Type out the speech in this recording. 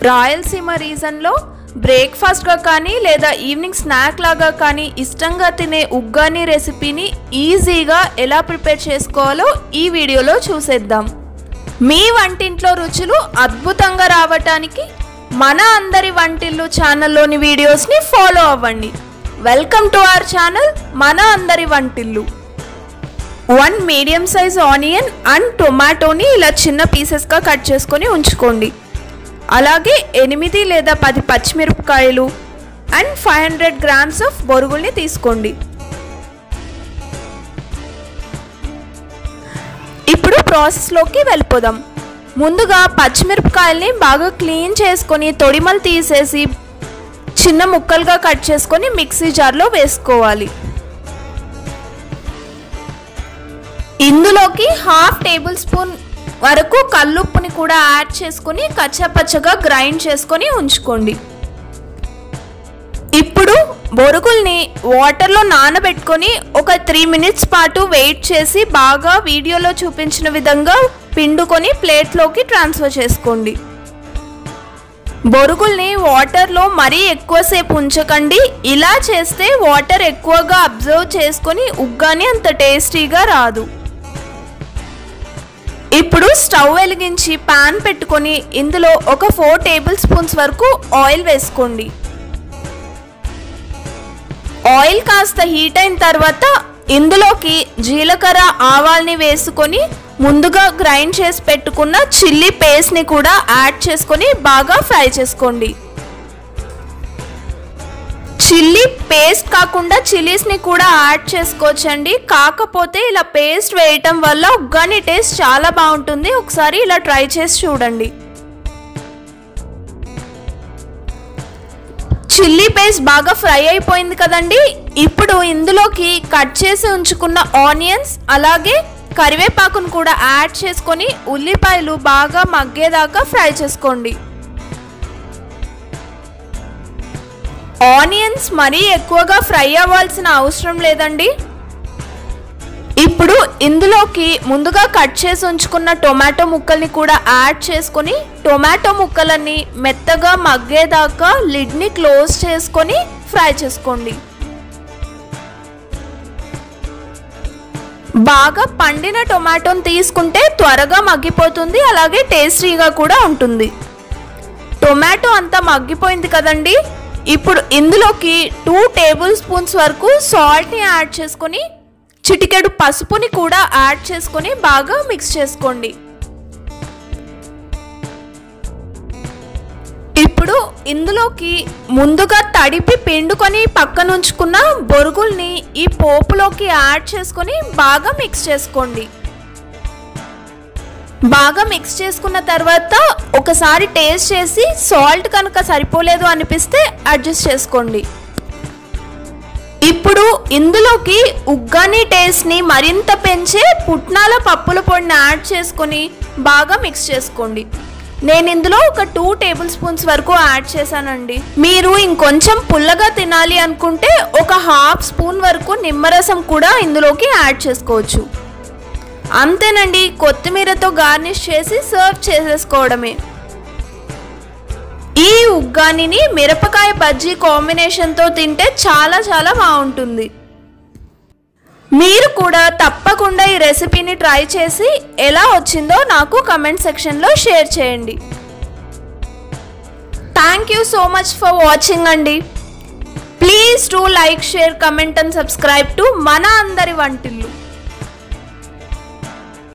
రాయలసీమ రీజన్లో బ్రేక్ఫాస్ట్గా కానీ లేదా evening snack లాగా కానీ ఇష్టంగా తినే ఉగ్గాని రెసిపీని ఈజీగా ఎలా ప్రిపేర్ చేసుకోవాలో ఈ వీడియోలో చూసేద్దాం మీ వంటింట్లో రుచులు అద్భుతంగా రావటానికి మన అందరి వంటిల్లు ఛానల్లోని వీడియోస్ని ఫాలో అవ్వండి వెల్కమ్ టు అవర్ ఛానల్ మన అందరి వంటిల్లు one medium size onion and టొమాటోని ఇలా చిన్న పీసెస్గా కట్ చేసుకొని ఉంచుకోండి అలాగే ఎనిమిది లేదా పది పచ్చిమిరపకాయలు and five hundred grams of బొరుగుల్ని తీసుకోండి ఇప్పుడు ప్రాసెస్లోకి వెళ్ళిపోదాం ముందుగా పచ్చిమిరపకాయల్ని బాగా క్లీన్ చేసుకొని తొడిమలు తీసేసి చిన్న ముక్కలుగా కట్ చేసుకొని మిక్సీ జార్లో వేసుకోవాలి ఇందులోకి హాఫ్ టేబుల్ స్పూన్ వరకు కల్లుప్పుని కూడా యాడ్ చేసుకొని కచ్చపచ్చగా గ్రైండ్ చేసుకొని ఉంచుకోండి ఇప్పుడు బొరుగుల్ని వాటర్లో నానబెట్టుకొని ఒక త్రీ మినిట్స్ పాటు వెయిట్ చేసి బాగా వీడియోలో చూపించిన విధంగా పిండుకొని ప్లేట్లోకి ట్రాన్స్ఫర్ చేసుకోండి బొరుగుల్ని వాటర్లో మరీ ఎక్కువసేపు ఉంచకండి ఇలా చేస్తే వాటర్ ఎక్కువగా అబ్జర్వ్ చేసుకొని ఉగ్గాని అంత టేస్టీగా రాదు ఇప్పుడు స్టవ్ వెలిగించి పాన్ పెట్టుకొని ఇందులో ఒక ఫోర్ టేబుల్ స్పూన్స్ వరకు ఆయిల్ వేసుకోండి ఆయిల్ కాస్త హీట్ అయిన తర్వాత ఇందులోకి జీలకర్ర ఆవాల్ని వేసుకొని ముందుగా గ్రైండ్ చేసి పెట్టుకున్న చిల్లీ పేస్ట్ని కూడా యాడ్ చేసుకొని బాగా ఫ్రై చేసుకోండి చిల్లీ పేస్ట్ కాకుండా చిల్లీస్ని కూడా యాడ్ చేసుకోవచ్చండి కాకపోతే ఇలా పేస్ట్ వేయటం వల్ల ఉగ్గాని టేస్ట్ చాలా బాగుంటుంది ఒకసారి ఇలా ట్రై చేసి చూడండి చిల్లీ పేస్ట్ బాగా ఫ్రై అయిపోయింది కదండి ఇప్పుడు ఇందులోకి కట్ చేసి ఉంచుకున్న ఆనియన్స్ అలాగే కరివేపాకును కూడా యాడ్ చేసుకొని ఉల్లిపాయలు బాగా మగ్గేదాకా ఫ్రై చేసుకోండి ఆనియన్స్ మరీ ఎక్కువగా ఫ్రై అవ్వాల్సిన అవసరం లేదండి ఇప్పుడు ఇందులోకి ముందుగా కట్ చేసి ఉంచుకున్న టొమాటో ముక్కల్ని కూడా యాడ్ చేసుకొని టొమాటో ముక్కలని మెత్తగా మగ్గేదాకా లిడ్ని క్లోజ్ చేసుకొని ఫ్రై చేసుకోండి బాగా పండిన టొమాటోని తీసుకుంటే త్వరగా మగ్గిపోతుంది అలాగే టేస్టీగా కూడా ఉంటుంది టొమాటో అంతా మగ్గిపోయింది కదండి ఇప్పుడు ఇందులోకి టూ టేబుల్ స్పూన్స్ వరకు సాల్ట్ని యాడ్ చేసుకొని చిటికెడు పసుపుని కూడా యాడ్ చేసుకొని బాగా మిక్స్ చేసుకోండి ఇప్పుడు ఇందులోకి ముందుగా తడిపి పిండుకొని పక్కన ఉంచుకున్న బొరుగుల్ని ఈ పోపులోకి యాడ్ చేసుకొని బాగా మిక్స్ చేసుకోండి బాగా మిక్స్ చేసుకున్న తర్వాత ఒకసారి టేస్ట్ చేసి సాల్ట్ కనుక సరిపోలేదు అనిపిస్తే అడ్జస్ట్ చేసుకోండి ఇప్పుడు ఇందులోకి ఉగ్గాని టేస్ట్ని మరింత పెంచే పుట్నాల పప్పుల పొడిని యాడ్ చేసుకొని బాగా మిక్స్ చేసుకోండి నేను ఇందులో ఒక టూ టేబుల్ స్పూన్స్ వరకు యాడ్ చేశానండి మీరు ఇంకొంచెం పుల్లగా తినాలి అనుకుంటే ఒక హాఫ్ స్పూన్ వరకు నిమ్మరసం కూడా ఇందులోకి యాడ్ చేసుకోవచ్చు అంతేనండి కొత్తిమీరతో గార్నిష్ చేసి సర్వ్ చేసేసుకోవడమే ఈ ఉగ్గానిని మిరపకాయ బజ్జీ కాంబినేషన్తో తింటే చాలా చాలా బాగుంటుంది మీరు కూడా తప్పకుండా ఈ రెసిపీని ట్రై చేసి ఎలా వచ్చిందో నాకు కమెంట్ సెక్షన్లో షేర్ చేయండి thank you so much for watching అండి please to like share comment and subscribe to మన అందరి వంటిల్లు